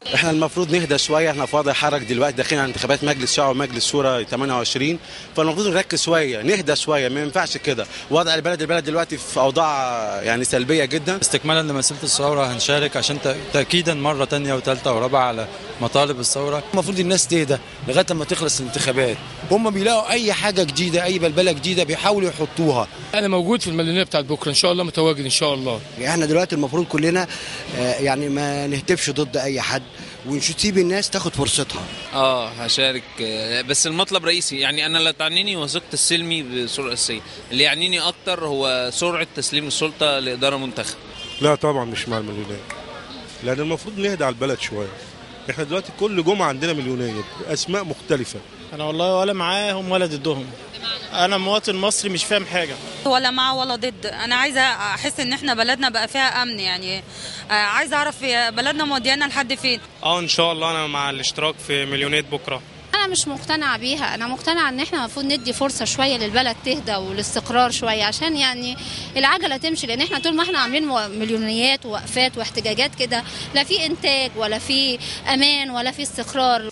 احنا المفروض نهدى شويه احنا في وضع حرج دلوقتي داخلين على انتخابات مجلس شعب ومجلس شورى 28 فالمفروض نركز شويه نهدى شويه ما ينفعش كده وضع البلد البلد دلوقتي في اوضاع يعني سلبيه جدا استكمالا لمسيره الثوره هنشارك عشان تاكيدا مره ثانيه وثالثه ورابعه على مطالب الثوره المفروض الناس تهدى لغايه ما تخلص الانتخابات هم بيلاقوا اي حاجه جديده اي بلبله جديده بيحاولوا يحطوها انا موجود في المدينه بتاعت بكره ان شاء الله متواجد ان شاء الله احنا دلوقتي المفروض كلنا يعني ما نهتفش ضد اي حد ونسيب الناس تاخد فرصتها اه هشارك بس المطلب رئيسي يعني انا لا تعنيني وثيقه السلمي بصوره اساسيه اللي يعنيني اكتر هو سرعه تسليم السلطه لاداره منتخب لا طبعا مش مع المليونير لان المفروض نهدى على البلد شويه احنا دلوقتي كل جمعه عندنا مليونيه اسماء مختلفه انا والله ولا معاهم ولا ضدهم انا مواطن مصري مش فاهم حاجه ولا مع ولا ضد انا عايزه احس ان احنا بلدنا بقى فيها امن يعني عايزه اعرف بلدنا موديانا لحد فين اه ان شاء الله انا مع الاشتراك في مليونيه بكره انا مش مقتنعه بيها انا مقتنعه ان احنا المفروض ندي فرصه شويه للبلد تهدى والاستقرار شويه عشان يعني العجله تمشي لان احنا طول ما احنا عاملين مليونيات ووقفات واحتجاجات كده لا في انتاج ولا في امان ولا في استقرار